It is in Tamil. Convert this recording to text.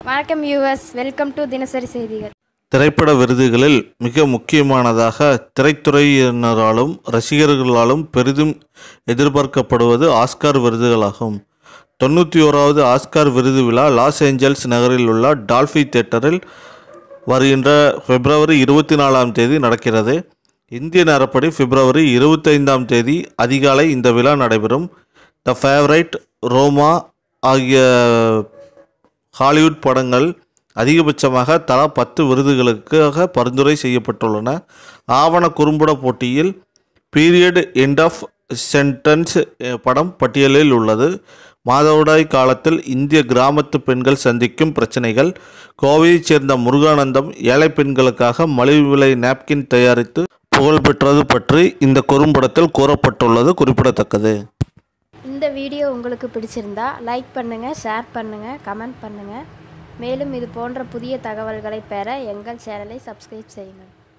வணக்கம் யூஎஸ் வெல்கம் டு தினசரி செய்திகள் திரைப்பட விருதுகளில் மிக முக்கியமானதாக திரைத்துறையினராலும் ரசிகர்களாலும் பெரிதும் எதிர்பார்க்கப்படுவது ஆஸ்கார் விருதுகளாகும் தொண்ணூற்றி ஓராவது ஆஸ்கார் விருது விழா லாஸ் ஏஞ்சல்ஸ் நகரில் உள்ள டால்ஃபி தியேட்டரில் வருகின்ற பிப்ரவரி இருபத்தி நாலாம் தேதி நடக்கிறது இந்திய நேரப்படி பிப்ரவரி இருபத்தைந்தாம் தேதி அதிகாலை இந்த விழா நடைபெறும் த ஃபேவரைட் ரோமா ஆகிய ஹாலிவுட் படங்கள் அதிகபட்சமாக தலா பத்து விருதுகளுக்காக பரிந்துரை செய்யப்பட்டுள்ளன ஆவண குறும்பட போட்டியில் பீரியட் எண்ட் ஆஃப் சென்டென்ஸ் படம் பட்டியலில் உள்ளது மாதவிடாய் காலத்தில் இந்திய கிராமத்து பெண்கள் சந்திக்கும் பிரச்சனைகள் கோவையைச் சேர்ந்த முருகானந்தம் ஏழை பெண்களுக்காக மலிவு விலை நாப்கின் தயாரித்து புகழ்பெற்றது பற்றி இந்த குறும்படத்தில் கூறப்பட்டுள்ளது குறிப்பிடத்தக்கது இந்த வீடியோ உங்களுக்கு பிடிச்சிருந்தா லைக் பண்ணுங்கள் ஷேர் பண்ணுங்கள் கமெண்ட் பண்ணுங்கள் மேலும் இது போன்ற புதிய தகவல்களை பெற எங்கள் சேனலை சப்ஸ்கிரைப் செய்யுங்கள்